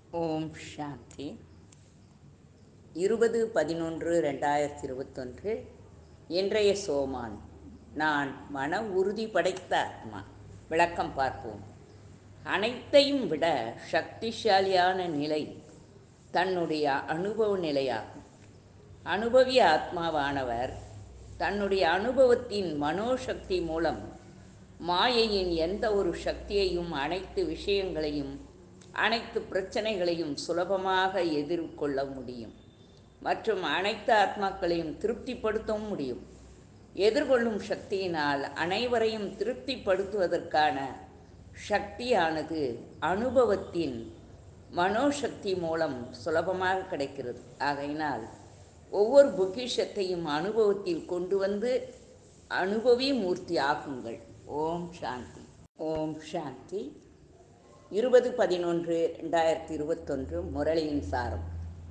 ஓம் சாந்தி இருபது பதினொன்று ரெண்டாயிரத்தி இருபத்தொன்று இன்றைய சோமான் நான் மன உறுதி படைத்த ஆத்மா விளக்கம் பார்ப்போம் அனைத்தையும் விட சக்திசாலியான நிலை தன்னுடைய அனுபவ நிலையாகும் அனுபவி ஆத்மாவானவர் தன்னுடைய அனுபவத்தின் மனோசக்தி மூலம் மாயையின் எந்த ஒரு சக்தியையும் அனைத்து விஷயங்களையும் அனைத்து பிரச்சனைகளையும் சுலபமாக எதிர்கொள்ள முடியும் மற்றும் அனைத்து ஆத்மாக்களையும் திருப்திப்படுத்தவும் முடியும் எதிர்கொள்ளும் சக்தியினால் அனைவரையும் திருப்திப்படுத்துவதற்கான சக்தியானது அனுபவத்தின் மனோசக்தி மூலம் சுலபமாக கிடைக்கிறது ஆகையினால் ஒவ்வொரு பொக்கிஷத்தையும் அனுபவத்தில் கொண்டு வந்து அனுபவி மூர்த்தி ஆகுங்கள் ஓம் சாந்தி ஓம் சாந்தி இருபது பதினொன்று ரெண்டாயிரத்தி இருபத்தொன்று முரளியின் சாரம்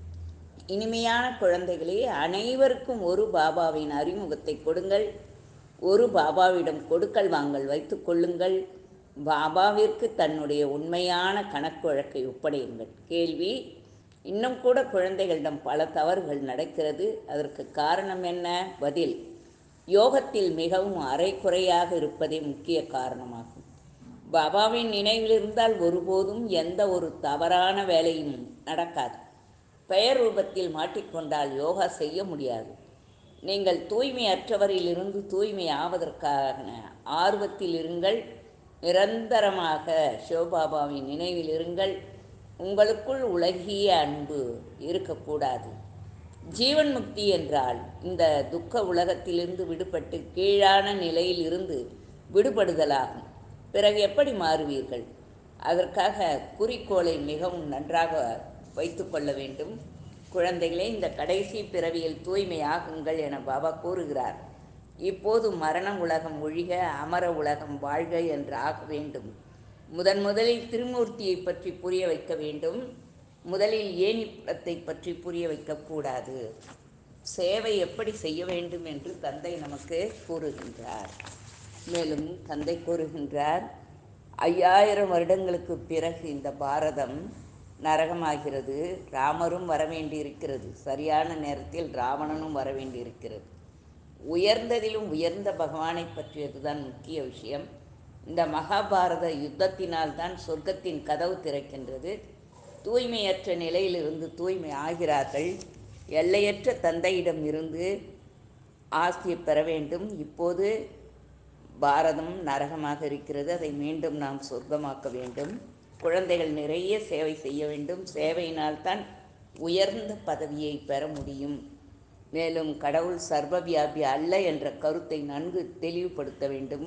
இனிமையான குழந்தைகளே அனைவருக்கும் ஒரு பாபாவின் அறிமுகத்தை கொடுங்கள் ஒரு பாபாவிடம் கொடுக்கல் வாங்கல் வைத்து கொள்ளுங்கள் பாபாவிற்கு தன்னுடைய உண்மையான கணக்கு வழக்கை ஒப்படையுங்கள் கேள்வி இன்னும் கூட குழந்தைகளிடம் பல தவறுகள் நடக்கிறது அதற்கு காரணம் என்ன பதில் யோகத்தில் மிகவும் அரைக்குறையாக இருப்பதே முக்கிய காரணமாகும் பாபாவின் நினைவில் இருந்தால் ஒருபோதும் எந்த ஒரு தவறான வேலையும் நடக்காது பெயர் ரூபத்தில் மாட்டிக்கொண்டால் யோகா செய்ய முடியாது நீங்கள் தூய்மையற்றவரிலிருந்து தூய்மை ஆவதற்கான ஆர்வத்தில் இருங்கள் நிரந்தரமாக சிவபாபாவின் நினைவில் இருங்கள் உங்களுக்குள் உலகிய அன்பு இருக்கக்கூடாது ஜீவன் முக்தி என்றால் இந்த துக்க உலகத்திலிருந்து விடுபட்டு கீழான நிலையில் இருந்து விடுபடுதலாகும் பிறகு எப்படி மாறுவீர்கள் அதற்காக குறிக்கோளை மிகவும் நன்றாக வைத்து கொள்ள வேண்டும் குழந்தைகளே இந்த கடைசி பிறவியில் தூய்மையாகுங்கள் என பாபா கூறுகிறார் இப்போது மரண உலகம் ஒழிக அமர உலகம் வாழ்க என்று ஆக வேண்டும் முதன் முதலில் திருமூர்த்தியை பற்றி புரிய வைக்க வேண்டும் முதலில் ஏனிப்பத்தை பற்றி புரிய வைக்கக்கூடாது சேவை எப்படி செய்ய வேண்டும் என்று தந்தை நமக்கு கூறுகின்றார் மேலும் தந்தை கூறுகின்றார் ஐயாயிரம் வருடங்களுக்கு பிறகு இந்த பாரதம் நரகமாகிறது ராமரும் வரவேண்டியிருக்கிறது சரியான நேரத்தில் ராவணனும் வரவேண்டியிருக்கிறது உயர்ந்ததிலும் உயர்ந்த பகவானை பற்றியதுதான் முக்கிய விஷயம் இந்த மகாபாரத யுத்தத்தினால் தான் சொர்க்கத்தின் கதவு திறக்கின்றது தூய்மையற்ற நிலையிலிருந்து தூய்மை ஆகிறார்கள் எல்லையற்ற தந்தையிடம் இருந்து ஆஸ்தியை பெற வேண்டும் இப்போது பாரதம் நரகமாக இருக்கிறது அதை மீண்டும் நாம் சொர்க்கமாக்க வேண்டும் குழந்தைகள் நிறைய சேவை செய்ய வேண்டும் சேவையினால்தான் உயர்ந்த பதவியை பெற முடியும் மேலும் கடவுள் சர்வவியாபி அல்ல என்ற கருத்தை நன்கு தெளிவுபடுத்த வேண்டும்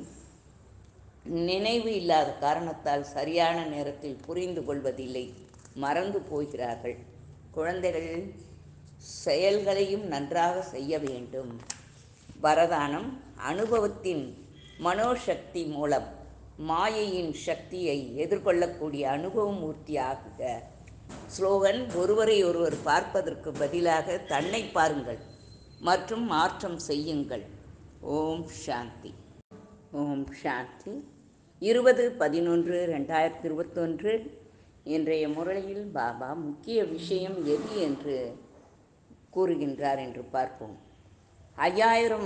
நினைவு இல்லாத காரணத்தால் சரியான நேரத்தில் புரிந்து கொள்வதில்லை மறந்து போகிறார்கள் குழந்தைகள் செயல்களையும் நன்றாக செய்ய வேண்டும் வரதானம் அனுபவத்தின் மனோசக்தி மூலம் மாயையின் சக்தியை எதிர்கொள்ளக்கூடிய அனுபவ மூர்த்தி ஆகுக ஸ்லோகன் ஒருவரை ஒருவர் பார்ப்பதற்கு பதிலாக தன்னை பாருங்கள் மற்றும் மாற்றம் செய்யுங்கள் ஓம் சாந்தி ஓம் சாந்தி இருபது பதினொன்று ரெண்டாயிரத்தி இருபத்தொன்று இன்றைய முறையில் பாபா முக்கிய விஷயம் எது என்று கூறுகின்றார் என்று பார்ப்போம் ஐயாயிரம்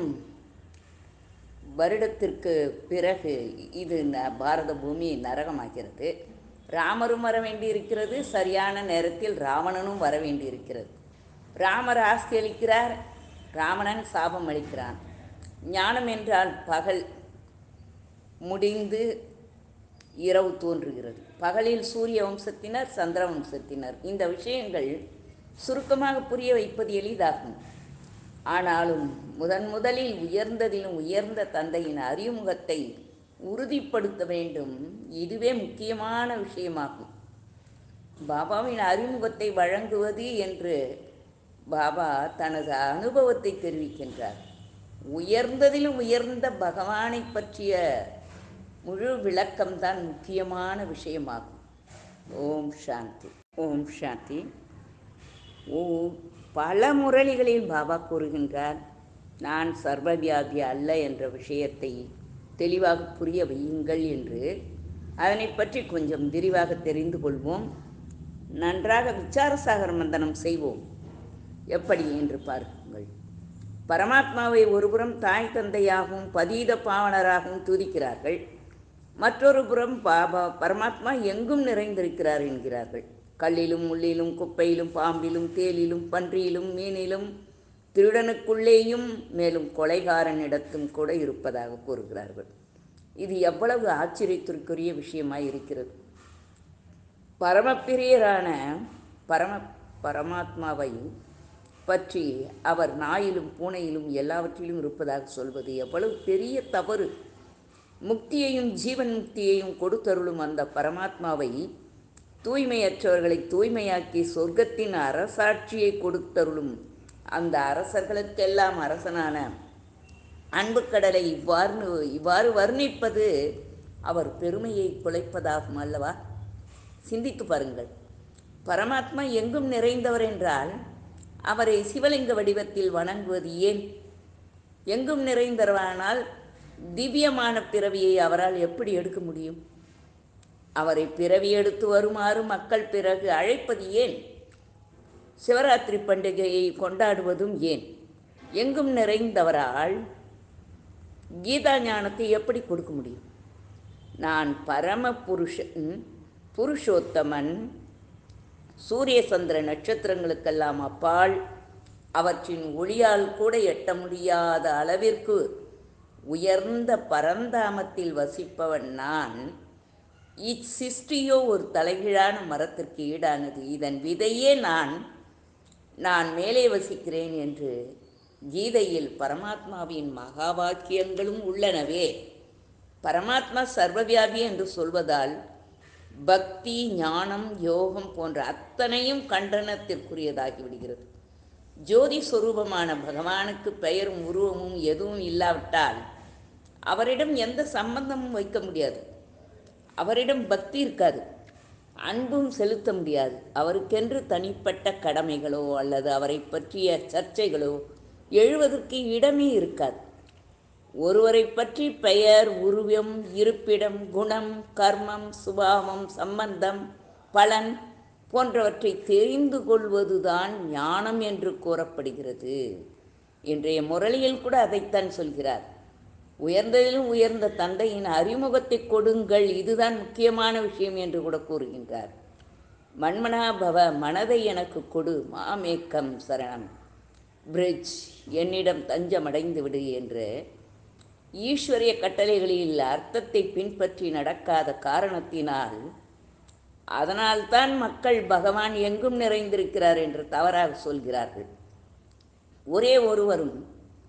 வருடத்திற்கு பிறகு இது ந பாரத பூமி நரகமாகிறது ராமரும் வர வேண்டியிருக்கிறது சரியான நேரத்தில் ராவணனும் வர வேண்டியிருக்கிறது ராமர் ஆஸ்தி அளிக்கிறார் ராவணன் சாபம் அளிக்கிறான் ஞானம் என்றால் பகல் முடிந்து இரவு தோன்றுகிறது பகலில் சூரிய வம்சத்தினர் சந்திர வம்சத்தினர் இந்த விஷயங்கள் சுருக்கமாக புரிய வைப்பது எளிதாகும் ஆனாலும் முதன் முதலில் உயர்ந்ததிலும் உயர்ந்த தந்தையின் அறிமுகத்தை உறுதிப்படுத்த வேண்டும் இதுவே முக்கியமான விஷயமாகும் பாபாவின் அறிமுகத்தை வழங்குவது என்று பாபா தனது அனுபவத்தை தெரிவிக்கின்றார் உயர்ந்ததிலும் உயர்ந்த பகவானை பற்றிய முழு விளக்கம்தான் முக்கியமான விஷயமாகும் ஓம் சாந்தி ஓம் சாந்தி ஓம் பல முரளிகளில் பாபா கூறுகின்றார் நான் சர்வவியாபி அல்ல என்ற விஷயத்தை தெளிவாக புரிய வையுங்கள் என்று அதனை பற்றி கொஞ்சம் விரிவாக தெரிந்து கொள்வோம் நன்றாக விசாரசாகர மந்தனம் செய்வோம் எப்படி என்று பாருங்கள் பரமாத்மாவை ஒருபுறம் தாய் தந்தையாகவும் பதீத பாவனராகவும் துதிக்கிறார்கள் மற்றொரு புறம் பாபா பரமாத்மா எங்கும் நிறைந்திருக்கிறார் என்கிறார்கள் கல்லிலும் முள்ளிலும் குப்பையிலும் பாம்பிலும் தேலிலும் பன்றியிலும் மீனிலும் திருடனுக்குள்ளேயும் மேலும் கொலைகாரனிடத்தும் கூட இருப்பதாக கூறுகிறார்கள் இது எவ்வளவு ஆச்சரியத்திற்குரிய விஷயமாய் இருக்கிறது பரமப்பிரியரான பரம பரமாத்மாவை பற்றி அவர் நாயிலும் பூனையிலும் எல்லாவற்றிலும் இருப்பதாக சொல்வது எவ்வளவு பெரிய தவறு முக்தியையும் ஜீவன் முக்தியையும் கொடுத்தருளும் அந்த பரமாத்மாவை தூய்மையற்றவர்களை தூய்மையாக்கி சொர்க்கத்தின் அரசாட்சியை கொடுத்தருளும் அந்த அரசர்களுக்கெல்லாம் அரசனான அன்பு கடலை இவ்வாறு இவ்வாறு வர்ணிப்பது அவர் பெருமையை குலைப்பதாகும் அல்லவா சிந்தித்து பாருங்கள் பரமாத்மா எங்கும் நிறைந்தவர் என்றால் அவரை சிவலிங்க வடிவத்தில் வணங்குவது ஏன் எங்கும் நிறைந்தவரானால் திவ்யமான பிறவியை அவரால் எப்படி எடுக்க முடியும் அவரை பிறவி எடுத்து வருமாறு மக்கள் பிறகு அழைப்பது ஏன் சிவராத்திரி பண்டிகையை கொண்டாடுவதும் ஏன் எங்கும் நிறைந்தவரால் கீதா ஞானத்தை எப்படி கொடுக்க முடியும் நான் பரம புருஷன் புருஷோத்தமன் சூரிய சந்திர நட்சத்திரங்களுக்கெல்லாம் அப்பால் அவற்றின் ஒளியால் கூட எட்ட முடியாத அளவிற்கு உயர்ந்த பரந்தாமத்தில் வசிப்பவன் நான் இச்சிருஷ்டியோ ஒரு தலைகீழான மரத்திற்கு ஈடானது இதன் விதையே நான் நான் மேலே வசிக்கிறேன் என்று கீதையில் பரமாத்மாவின் மகா வாக்கியங்களும் உள்ளனவே பரமாத்மா சர்வவியாபி என்று சொல்வதால் பக்தி ஞானம் யோகம் போன்ற அத்தனையும் கண்டனத்திற்குரியதாகி விடுகிறது ஜோதி சொரூபமான பகவானுக்கு பெயரும் உருவமும் எதுவும் இல்லாவிட்டால் அவரிடம் எந்த சம்பந்தமும் வைக்க முடியாது அவரிடம் பக்தி இருக்காது அன்பும் செலுத்த முடியாது அவருக்கென்று தனிப்பட்ட கடமைகளோ அல்லது அவரை பற்றிய சர்ச்சைகளோ எழுவதற்கு இடமே இருக்காது ஒருவரை பற்றி பெயர் உருவம் இருப்பிடம் குணம் கர்மம் சுபாவம் சம்பந்தம் பலன் போன்றவற்றை தெரிந்து கொள்வதுதான் ஞானம் என்று கூறப்படுகிறது இன்றைய முரளியில் கூட அதைத்தான் சொல்கிறார் உயர்ந்ததிலும் உயர்ந்த தந்தையின் அறிமுகத்தை கொடுங்கள் இதுதான் முக்கியமான விஷயம் என்று கூட கூறுகின்றார் மண்மனாபவ மனதை எனக்கு கொடு மாமேக்கம் சரணம் பிரிட்ஜ் என்னிடம் தஞ்சமடைந்து விடு என்று ஈஸ்வரிய கட்டளைகளில் அர்த்தத்தை பின்பற்றி நடக்காத காரணத்தினால் அதனால்தான் மக்கள் பகவான் எங்கும் நிறைந்திருக்கிறார் என்று தவறாக சொல்கிறார்கள் ஒரே ஒருவரும்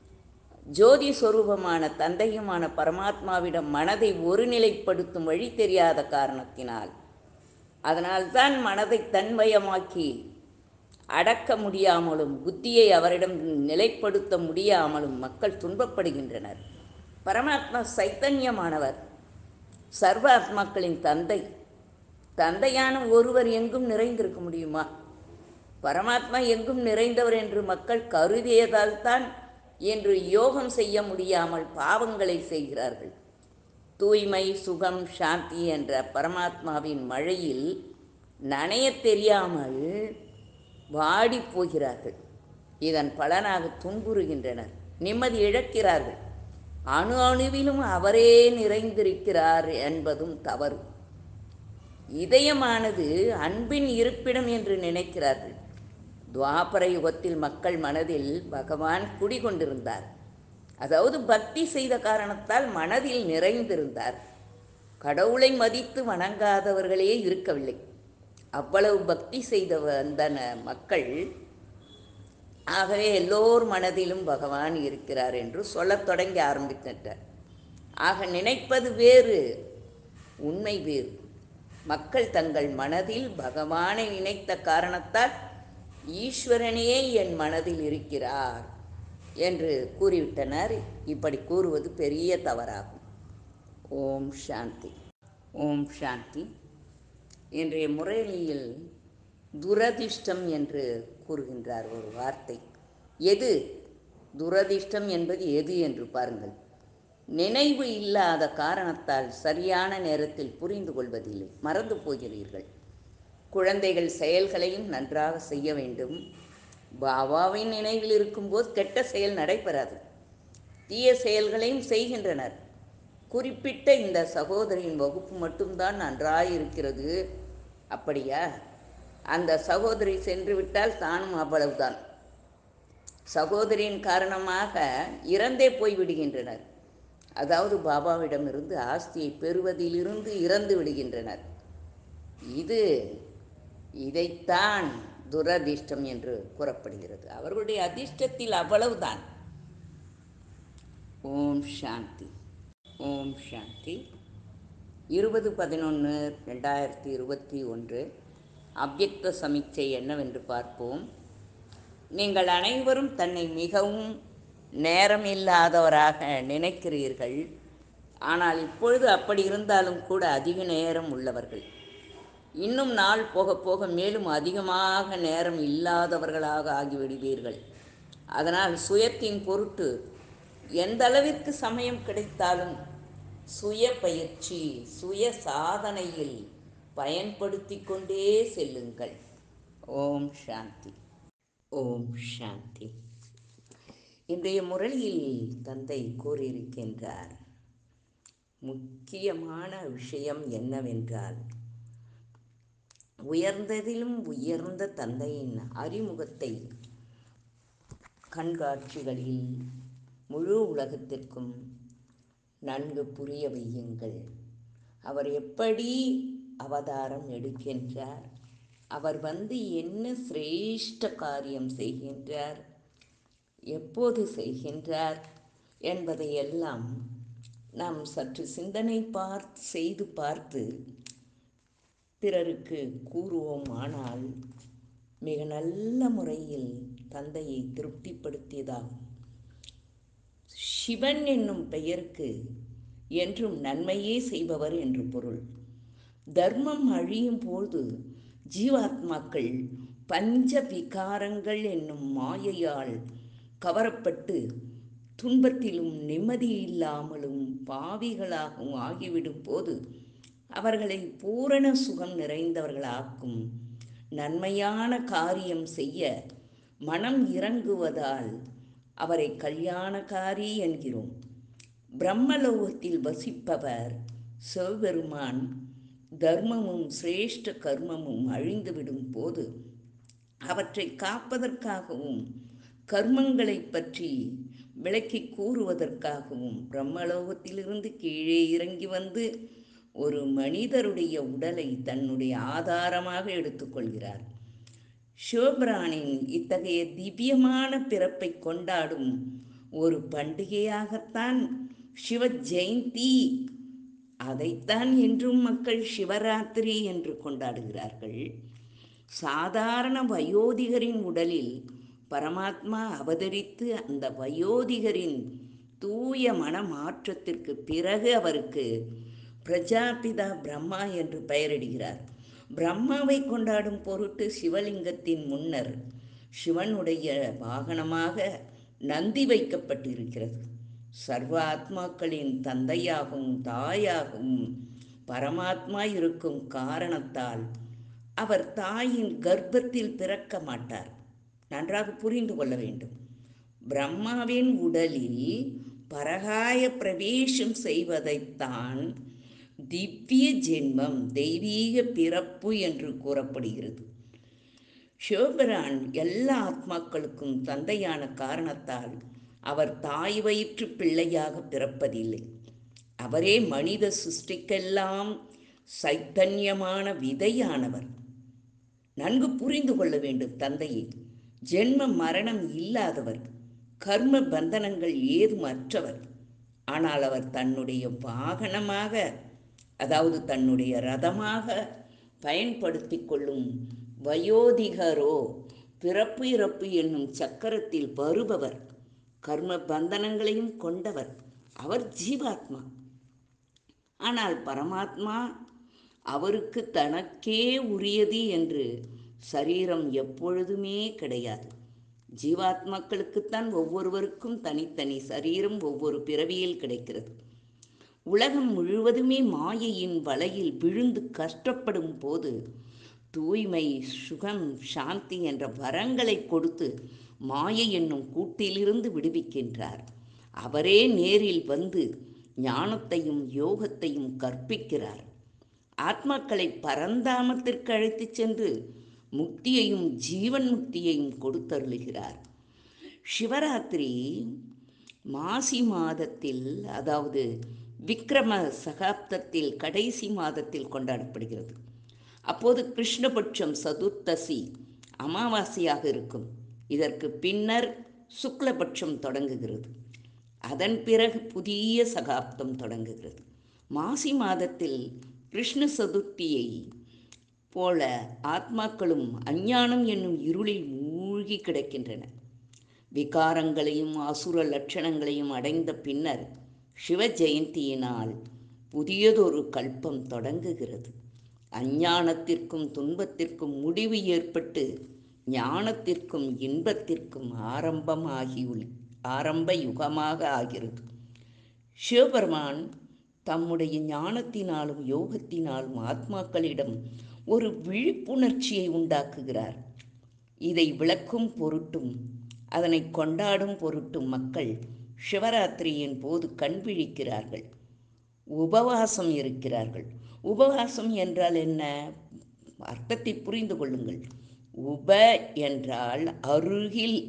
ஜோதி சொரூபமான தந்தையுமான பரமாத்மாவிடம் மனதை ஒருநிலைப்படுத்தும் வழி தெரியாத காரணத்தினால் அதனால்தான் மனதை தன்மயமாக்கி அடக்க முடியாமலும் புத்தியை அவரிடம் நிலைப்படுத்த முடியாமலும் மக்கள் துன்பப்படுகின்றனர் பரமாத்மா சைத்தன்யமானவர் சர்வ ஆத்மாக்களின் தந்தை தந்தையான ஒருவர் எங்கும் நிறைந்திருக்க முடியுமா பரமாத்மா எங்கும் நிறைந்தவர் என்று மக்கள் கருதியதால் தான் என்று யோகம் செய்ய முடியாமல் பாவங்களை செய்கிறார்கள் தூய்மை சுகம் சாந்தி என்ற பரமாத்மாவின் மழையில் நனையத் தெரியாமல் வாடி போகிறார்கள் இதன் பலனாக துன்புறுகின்றனர் நிம்மதி இழக்கிறார்கள் அணு அணுவிலும் அவரே நிறைந்திருக்கிறார் என்பதும் தவறு இதயமானது அன்பின் இருப்பிடம் என்று நினைக்கிறார்கள் துவாபர யுகத்தில் மக்கள் மனதில் பகவான் குடிகொண்டிருந்தார் அதாவது பக்தி செய்த காரணத்தால் மனதில் நிறைந்திருந்தார் கடவுளை மதித்து வணங்காதவர்களே இருக்கவில்லை அவ்வளவு பக்தி செய்த வந்தன மக்கள் ஆகவே எல்லோர் மனதிலும் பகவான் இருக்கிறார் என்று சொல்லத் தொடங்கி ஆரம்பித்தனர் ஆக நினைப்பது வேறு உண்மை வேறு மக்கள் தங்கள் மனதில் பகவானை நினைத்த காரணத்தால் ஈஸ்வரனே என் மனதில் இருக்கிறார் என்று கூறிவிட்டனர் இப்படி கூறுவது பெரிய தவறாகும் ஓம் சாந்தி ஓம் சாந்தி இன்றைய முரளியில் துரதிர்ஷ்டம் என்று கூறுகின்றார் ஒரு வார்த்தை எது துரதிர்ஷ்டம் என்பது எது என்று பாருங்கள் நினைவு இல்லாத காரணத்தால் சரியான நேரத்தில் புரிந்து கொள்வதில்லை மறந்து போகிறீர்கள் குழந்தைகள் செயல்களையும் நன்றாக செய்ய வேண்டும் பாபாவின் நினைவில் இருக்கும்போது கெட்ட செயல் நடைபெறாது தீய செயல்களையும் செய்கின்றனர் குறிப்பிட்ட இந்த சகோதரியின் வகுப்பு மட்டும்தான் நன்றாயிருக்கிறது அப்படியா அந்த சகோதரி சென்று விட்டால் தானும் அவ்வளவுதான் சகோதரியின் காரணமாக இறந்தே போய் விடுகின்றனர் அதாவது பாபாவிடமிருந்து ஆஸ்தியை பெறுவதிலிருந்து இறந்து விடுகின்றனர் இது இதைத்தான் துரதிர்ஷ்டம் என்று கூறப்படுகிறது அவர்களுடைய அதிர்ஷ்டத்தில் அவ்வளவுதான் ஓம் சாந்தி ஓம் சாந்தி இருபது பதினொன்று ரெண்டாயிரத்தி இருபத்தி ஒன்று அவ்யக்த சமீட்சை என்னவென்று பார்ப்போம் நீங்கள் அனைவரும் தன்னை மிகவும் நேரம் இல்லாதவராக நினைக்கிறீர்கள் ஆனால் இப்பொழுது அப்படி இருந்தாலும் கூட அதிக நேரம் உள்ளவர்கள் இன்னும் நாள் போக போக மேலும் அதிகமாக நேரம் இல்லாதவர்களாக ஆகிவிடுவீர்கள் அதனால் சுயத்தின் பொருட்டு எந்த அளவிற்கு சமயம் கிடைத்தாலும் சுய பயிற்சி சுய சாதனையில் பயன்படுத்தி கொண்டே செல்லுங்கள் ஓம் சாந்தி ஓம் சாந்தி இன்றைய முரளியில் தந்தை கூறியிருக்கின்றார் முக்கியமான விஷயம் என்னவென்றால் உயர்ந்ததிலும் உயர்ந்த தந்தையின் அறிமுகத்தை கண்காட்சிகளில் முழு உலகத்திற்கும் நன்கு புரிய வையுங்கள் அவர் எப்படி அவதாரம் எடுக்கின்றார் அவர் வந்து என்ன சிரேஷ்ட காரியம் செய்கின்றார் எப்போது செய்கின்றார் என்பதையெல்லாம் நாம் சற்று சிந்தனை பார்த்து செய்து பார்த்து பிறருக்கு கூறுவோம் ஆனால் மிக நல்ல முறையில் தந்தையை திருப்திப்படுத்தியதாகும் சிவன் என்னும் பெயருக்கு என்றும் நன்மையே செய்பவர் என்று பொருள் தர்மம் அழியும் போது ஜீவாத்மாக்கள் பஞ்ச விகாரங்கள் என்னும் மாயையால் கவரப்பட்டு துன்பத்திலும் நிம்மதி இல்லாமலும் பாவிகளாகவும் ஆகிவிடும் போது அவர்களை பூரண சுகம் நிறைந்தவர்களாக்கும் நன்மையான காரியம் செய்ய மனம் இறங்குவதால் அவரை கல்யாணக்காரி என்கிறோம் பிரம்மலோகத்தில் வசிப்பவர் சிவபெருமான் தர்மமும் சிரேஷ்ட கர்மமும் அழிந்துவிடும் போது அவற்றை காப்பதற்காகவும் கர்மங்களை பற்றி விளக்கி கூறுவதற்காகவும் பிரம்மலோகத்திலிருந்து கீழே இறங்கி வந்து ஒரு மனிதருடைய உடலை தன்னுடைய ஆதாரமாக எடுத்துக்கொள்கிறார் சிவபிரானின் இத்தகைய திவ்யமான பிறப்பை கொண்டாடும் ஒரு பண்டிகையாகத்தான் சிவ ஜெயந்தி அதைத்தான் இன்றும் மக்கள் சிவராத்திரி என்று கொண்டாடுகிறார்கள் சாதாரண வயோதிகரின் உடலில் பரமாத்மா அவதரித்து அந்த வயோதிகரின் தூய மன மாற்றத்திற்கு பிறகு அவருக்கு பிரஜாபிதா பிரம்மா என்று பெயரிடுகிறார் பிரம்மாவை கொண்டாடும் பொருட்டு சிவலிங்கத்தின் முன்னர் சிவனுடைய வாகனமாக நந்தி வைக்கப்பட்டிருக்கிறது சர்வ ஆத்மாக்களின் தந்தையாகவும் தாயாகவும் பரமாத்மா இருக்கும் காரணத்தால் அவர் தாயின் கர்ப்பத்தில் பிறக்க மாட்டார் நன்றாக புரிந்து கொள்ள வேண்டும் பிரம்மாவின் உடலில் பரகாய பிரவேசம் செய்வதைத்தான் திவ்ய ஜென்மம் தெய்வீக பிறப்பு என்று கூறப்படுகிறது சிவபிரான் எல்லா ஆத்மாக்களுக்கும் தந்தையான காரணத்தால் அவர் தாய் வயிற்று பிள்ளையாக பிறப்பதில்லை அவரே மனித சிருஷ்டிக்கெல்லாம் சைத்தன்யமான விதையானவர் நன்கு புரிந்து கொள்ள வேண்டும் தந்தையை ஜென்ம மரணம் இல்லாதவர் கர்ம பந்தனங்கள் ஏதும் அற்றவர் ஆனால் அவர் தன்னுடைய வாகனமாக அதாவது தன்னுடைய ரதமாக பயன்படுத்தி கொள்ளும் வயோதிகரோ பிறப்பு இறப்பு என்னும் சக்கரத்தில் வருபவர் கர்ம பந்தனங்களையும் கொண்டவர் அவர் ஜீவாத்மா ஆனால் பரமாத்மா அவருக்கு தனக்கே உரியது என்று சரீரம் எப்பொழுதுமே கிடையாது ஜீவாத்மாக்களுக்குத்தான் ஒவ்வொருவருக்கும் தனித்தனி சரீரம் ஒவ்வொரு பிறவியில் கிடைக்கிறது உலகம் முழுவதுமே மாயையின் வலையில் விழுந்து கஷ்டப்படும் போது தூய்மை சுகம் சாந்தி என்ற வரங்களை கொடுத்து மாயை என்னும் கூட்டிலிருந்து விடுவிக்கின்றார் அவரே நேரில் வந்து ஞானத்தையும் யோகத்தையும் கற்பிக்கிறார் ஆத்மாக்களை பரந்தாமத்திற்கு அழைத்துச் சென்று முக்தியையும் ஜீவன் முக்தியையும் கொடுத்தருளுகிறார் சிவராத்திரி மாசி மாதத்தில் அதாவது விக்ரம சகாப்தத்தில் கடைசி மாதத்தில் கொண்டாடப்படுகிறது அப்போது கிருஷ்ணபட்சம் சதுர்த்தசி அமாவாசையாக இருக்கும் இதற்கு பின்னர் சுக்லபட்சம் தொடங்குகிறது அதன் பிறகு புதிய சகாப்தம் தொடங்குகிறது மாசி மாதத்தில் கிருஷ்ண சதுர்த்தியை போல ஆத்மாக்களும் அஞ்ஞானம் என்னும் இருளில் மூழ்கி கிடக்கின்றன விகாரங்களையும் அசுர லட்சணங்களையும் அடைந்த பின்னர் சிவ ஜெயந்தியினால் புதியதொரு கல்பம் தொடங்குகிறது அஞ்ஞானத்திற்கும் துன்பத்திற்கும் முடிவு ஏற்பட்டு ஞானத்திற்கும் இன்பத்திற்கும் ஆரம்பமாகி ஆரம்ப யுகமாக ஆகிறது சிவபெருமான் தம்முடைய ஞானத்தினாலும் யோகத்தினாலும் ஆத்மாக்களிடம் ஒரு விழிப்புணர்ச்சியை உண்டாக்குகிறார் இதை விளக்கும் பொருட்டும் அதனை கொண்டாடும் பொருட்டும் மக்கள் சிவராத்திரியின் போது கண் விழிக்கிறார்கள் உபவாசம் இருக்கிறார்கள் உபவாசம் என்றால் என்ன அர்த்தத்தை புரிந்து கொள்ளுங்கள் உப என்றால் அருகில்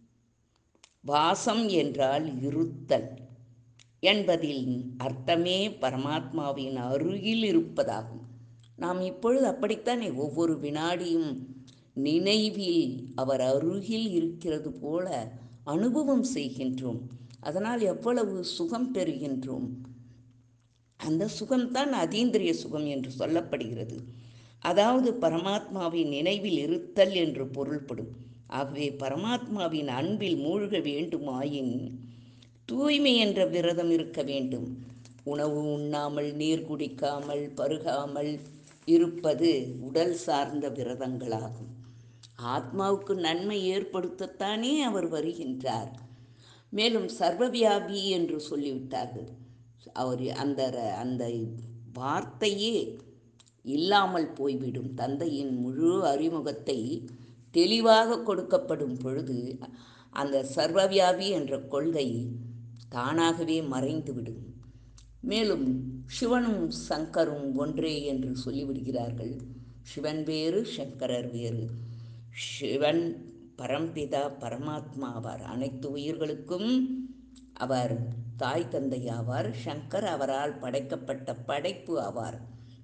வாசம் என்றால் இருத்தல் என்பதில் அர்த்தமே பரமாத்மாவின் அருகில் இருப்பதாகும் நாம் இப்பொழுது அப்படித்தானே ஒவ்வொரு வினாடியும் நினைவில் அவர் அருகில் இருக்கிறது போல அனுபவம் செய்கின்றோம் அதனால் எவ்வளவு சுகம் பெறுகின்றோம் அந்த சுகம்தான் அதீந்திரிய சுகம் என்று சொல்லப்படுகிறது அதாவது பரமாத்மாவின் நினைவில் இருத்தல் என்று பொருள்படும் ஆகவே பரமாத்மாவின் அன்பில் மூழ்க வேண்டுமாயின் தூய்மை என்ற விரதம் இருக்க வேண்டும் உணவு உண்ணாமல் நீர் குடிக்காமல் பருகாமல் இருப்பது உடல் சார்ந்த விரதங்களாகும் ஆத்மாவுக்கு நன்மை ஏற்படுத்தத்தானே அவர் வருகின்றார் மேலும் சர்வவியாபி என்று சொல்லிவிட்டார்கள் அவர் அந்த அந்த வார்த்தையே இல்லாமல் போய்விடும் தந்தையின் முழு அறிமுகத்தை தெளிவாக கொடுக்கப்படும் பொழுது அந்த சர்வவியாபி என்ற கொள்கை தானாகவே மறைந்துவிடும் மேலும் சிவனும் சங்கரும் ஒன்றே என்று சொல்லிவிடுகிறார்கள் சிவன் வேறு சங்கரர் வேறு சிவன் பரம்பிதா பரமாத்மா ஆவார் அனைத்து உயிர்களுக்கும் அவர் தாய் தந்தையாவார் சங்கர் அவரால் படைக்கப்பட்ட படைப்பு ஆவார்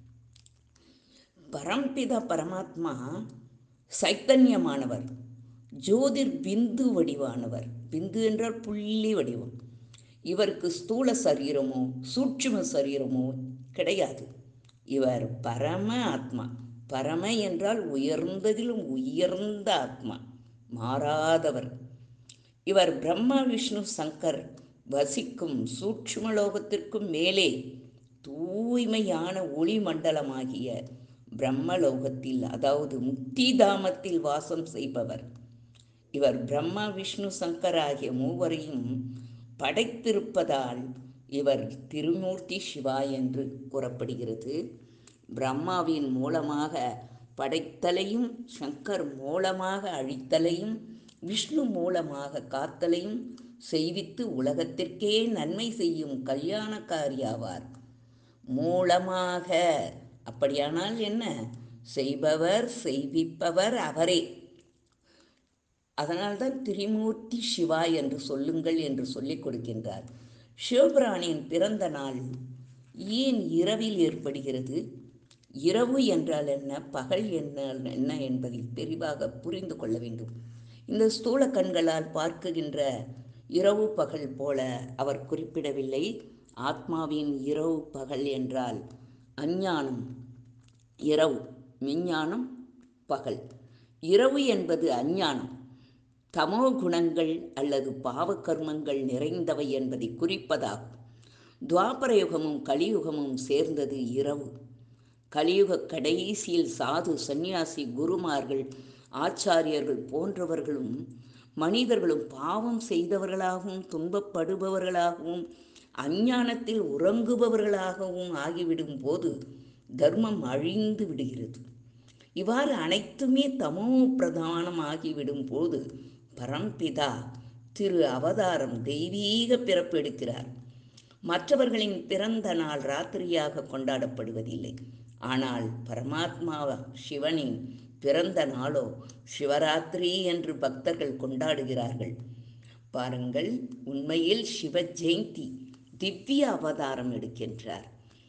பரம்பிதா பரமாத்மா சைத்தன்யமானவர் ஜோதிர் பிந்து வடிவானவர் பிந்து என்றால் புள்ளி வடிவம் இவருக்கு ஸ்தூல சரீரமோ சூட்சும சரீரமோ கிடையாது இவர் பரம ஆத்மா பரம என்றால் உயர்ந்ததிலும் உயர்ந்த ஆத்மா மாறாதவர் இவர் பிரம்மா விஷ்ணு சங்கர் வசிக்கும் சூட்சுமலோகத்திற்கும் மேலே தூய்மையான ஒளி மண்டலமாகிய பிரம்மலோகத்தில் அதாவது முக்தி தாமத்தில் வாசம் செய்பவர் இவர் பிரம்மா விஷ்ணு சங்கர் ஆகிய மூவரையும் படைத்திருப்பதால் இவர் திருமூர்த்தி சிவா என்று கூறப்படுகிறது பிரம்மாவின் மூலமாக படைத்தலையும் சங்கர் மூலமாக அழித்தலையும் விஷ்ணு மூலமாக காத்தலையும் செய்வித்து உலகத்திற்கே நன்மை செய்யும் கல்யாணக்காரியாவார் மூலமாக அப்படியானால் என்ன செய்பவர் செய்விப்பவர் அவரே அதனால்தான் திரிமூர்த்தி சிவா என்று சொல்லுங்கள் என்று சொல்லிக் கொடுக்கின்றார் சிவபிராணியின் பிறந்த நாள் ஏன் இரவில் ஏற்படுகிறது இரவு என்றால் என்ன பகல் என்ன என்ன என்பதை தெளிவாக புரிந்து கொள்ள வேண்டும் இந்த ஸ்தூல கண்களால் பார்க்குகின்ற இரவு பகல் போல அவர் குறிப்பிடவில்லை ஆத்மாவின் இரவு பகல் என்றால் அஞ்ஞானம் இரவு விஞ்ஞானம் பகல் இரவு என்பது அஞ்ஞானம் தமோ குணங்கள் அல்லது பாவகர்மங்கள் நிறைந்தவை என்பதை குறிப்பதாகும் துவாபர யுகமும் கலியுகமும் சேர்ந்தது இரவு கலியுக கடைசியில் சாது சந்நியாசி குருமார்கள் ஆச்சாரியர்கள் போன்றவர்களும் மனிதர்களும் பாவம் செய்தவர்களாகவும் துன்பப்படுபவர்களாகவும் அஞ்ஞானத்தில் உறங்குபவர்களாகவும் ஆகிவிடும் போது தர்மம் அழிந்து விடுகிறது இவ்வாறு அனைத்துமே தமோ பிரதானமாகிவிடும் போது பரம்பிதா திரு அவதாரம் தெய்வீக பிறப்பெடுக்கிறார் மற்றவர்களின் பிறந்த நாள் ராத்திரியாக கொண்டாடப்படுவதில்லை ஆனால் பரமாத்மா சிவனின் பிறந்த நாளோ சிவராத்திரி என்று பக்தர்கள் கொண்டாடுகிறார்கள் பாருங்கள் உண்மையில் சிவ ஜெயந்தி திவ்ய அவதாரம் எடுக்கின்றார்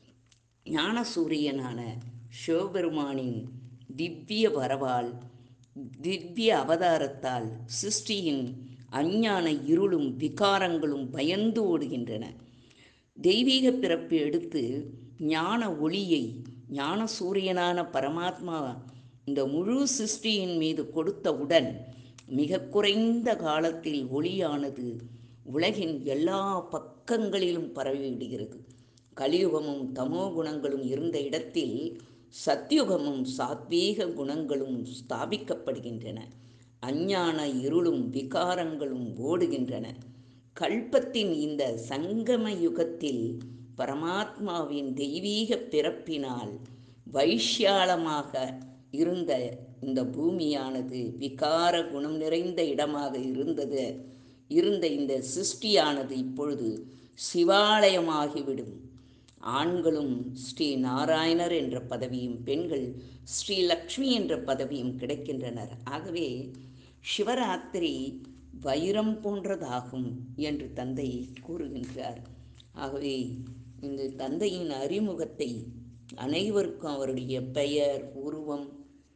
ஞானசூரியனான சிவபெருமானின் திவ்ய வரவால் திவ்ய அவதாரத்தால் சிருஷ்டியின் அஞ்ஞான இருளும் விகாரங்களும் பயந்து ஓடுகின்றன தெய்வீக பிறப்பு எடுத்து ஞான ஒளியை ஞான சூரியனான பரமாத்மா இந்த முழு சிருஷ்டியின் மீது கொடுத்தவுடன் மிக குறைந்த காலத்தில் ஒளியானது உலகின் எல்லா பக்கங்களிலும் பரவிவிடுகிறது கலியுகமும் தமோ குணங்களும் இருந்த இடத்தில் சத்யுகமும் சாத்வீக குணங்களும் ஸ்தாபிக்கப்படுகின்றன அஞ்ஞான இருளும் விகாரங்களும் ஓடுகின்றன கல்பத்தின் இந்த சங்கம யுகத்தில் பரமாத்மாவின் தெய்வீக பிறப்பினால் வைஷ்யாலமாக இருந்த இந்த பூமியானது விகார குணம் நிறைந்த இடமாக இருந்தது இருந்த இந்த சிருஷ்டியானது இப்பொழுது சிவாலயமாகிவிடும் ஆண்களும் ஸ்ரீ நாராயணர் என்ற பதவியும் பெண்கள் ஸ்ரீ லக்ஷ்மி என்ற பதவியும் கிடைக்கின்றனர் ஆகவே சிவராத்திரி வைரம் போன்றதாகும் என்று தந்தை கூறுகின்றார் ஆகவே இந்த தந்தையின் அறிமுகத்தை அனைவருக்கும் அவருடைய பெயர் உருவம்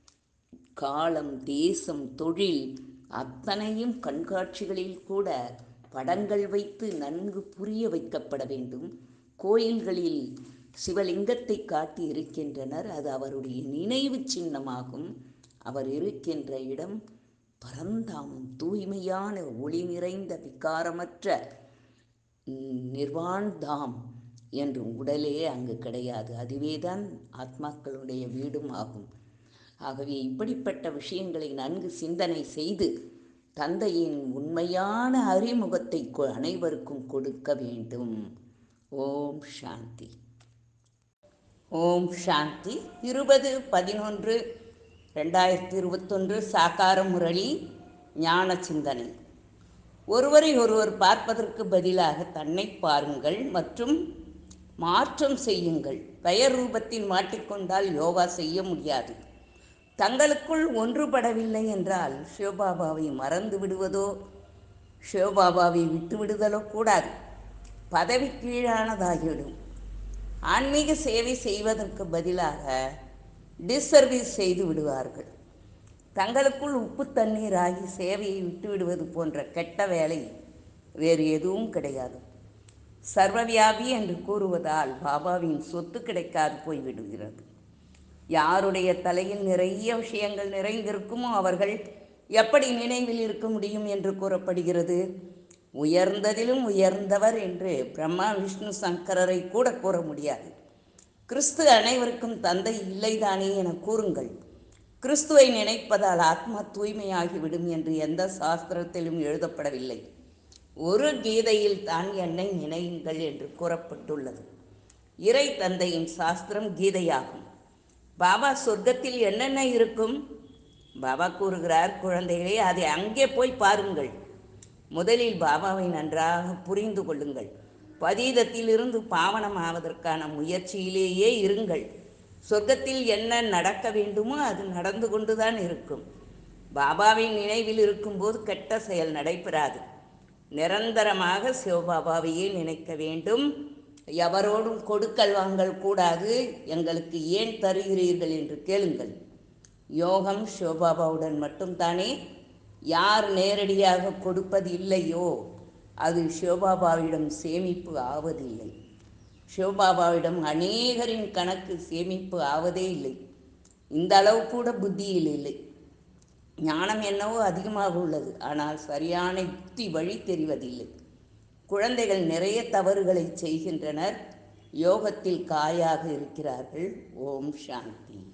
காலம் தேசம் தொழில் அத்தனையும் கண்காட்சிகளில் கூட படங்கள் வைத்து நன்கு புரிய வைக்கப்பட வேண்டும் கோயில்களில் சிவலிங்கத்தை காட்டி இருக்கின்றனர் அது அவருடைய நினைவு சின்னமாகும் அவர் இருக்கின்ற இடம் பரந்தாமம் தூய்மையான ஒளி நிறைந்த விகாரமற்ற நிர்வாண் தாம் என்று உடலே அங்கு கிடையாது அதுவேதான் ஆத்மாக்களுடைய வீடும் ஆகும் ஆகவே இப்படிப்பட்ட விஷயங்களை நன்கு சிந்தனை செய்து தந்தையின் உண்மையான அறிமுகத்தை கொ- அனைவருக்கும் கொடுக்க வேண்டும் ஓம் சாந்தி ஓம் சாந்தி இருபது பதினொன்று ரெண்டாயிரத்தி இருபத்தொன்று சாக்கார முரளி ஞான சிந்தனை ஒருவரை ஒருவர் பார்ப்பதற்கு பதிலாக தன்னை பாருங்கள் மற்றும் மாற்றம் செய்யுங்கள் பெயர் ரூபத்தில் மாட்டிக்கொண்டால் யோகா செய்ய முடியாது தங்களுக்குள் ஒன்றுபடவில்லை என்றால் சிவபாபாவை மறந்து விடுவதோ சிவபாபாவை விட்டு விடுதலோ கூடாது பதவி கீழானதாகிவிடும் ஆன்மீக சேவை செய்வதற்கு பதிலாக டிஸ்சர்வீஸ் செய்து விடுவார்கள் தங்களுக்குள் உப்பு தண்ணீராகி சேவையை விட்டு விடுவது போன்ற கெட்ட வேலை வேறு எதுவும் கிடையாது சர்வவியாபி என்று கூறுவதால் பாபாவின் சொத்து கிடைக்காது போய்விடுகிறது யாருடைய தலையில் நிறைய விஷயங்கள் நிறைந்திருக்குமோ அவர்கள் எப்படி நினைவில் இருக்க முடியும் என்று கூறப்படுகிறது உயர்ந்ததிலும் உயர்ந்தவர் என்று பிரம்மா விஷ்ணு சங்கரரை கூட கூற முடியாது கிறிஸ்து அனைவருக்கும் தந்தை இல்லைதானே என கூறுங்கள் கிறிஸ்துவை நினைப்பதால் ஆத்மா தூய்மையாகிவிடும் என்று எந்த சாஸ்திரத்திலும் எழுதப்படவில்லை ஒரு கீதையில் தான் என்னை நினையுங்கள் என்று கூறப்பட்டுள்ளது இறை தந்தையின் சாஸ்திரம் கீதையாகும் பாபா சொர்க்கத்தில் என்னென்ன இருக்கும் பாபா கூறுகிறார் குழந்தைகளே அதை அங்கே போய் பாருங்கள் முதலில் பாபாவை நன்றாக புரிந்து கொள்ளுங்கள் பதீதத்திலிருந்து பாவனம் ஆவதற்கான முயற்சியிலேயே இருங்கள் சொர்க்கத்தில் என்ன நடக்க வேண்டுமோ அது நடந்து கொண்டுதான் இருக்கும் பாபாவின் நினைவில் இருக்கும்போது கெட்ட செயல் நடைபெறாது நிரந்தரமாக சிவபாபாவையே நினைக்க வேண்டும் எவரோடும் கொடுக்கல் வாங்கல் கூடாது எங்களுக்கு ஏன் தருகிறீர்கள் என்று கேளுங்கள் யோகம் சிவபாபாவுடன் மட்டும்தானே யார் நேரடியாக கொடுப்பது இல்லையோ அது சிவபாபாவிடம் சேமிப்பு ஆவதில்லை சிவபாபாவிடம் அநேகரின் கணக்கு சேமிப்பு ஆவதே இல்லை இந்த அளவு கூட புத்தியில் இல்லை ஞானம் என்னவோ அதிகமாக உள்ளது ஆனால் சரியான யுக்தி வழி தெரிவதில்லை குழந்தைகள் நிறைய தவறுகளை செய்கின்றனர் யோகத்தில் காயாக இருக்கிறார்கள் ஓம் சாந்தி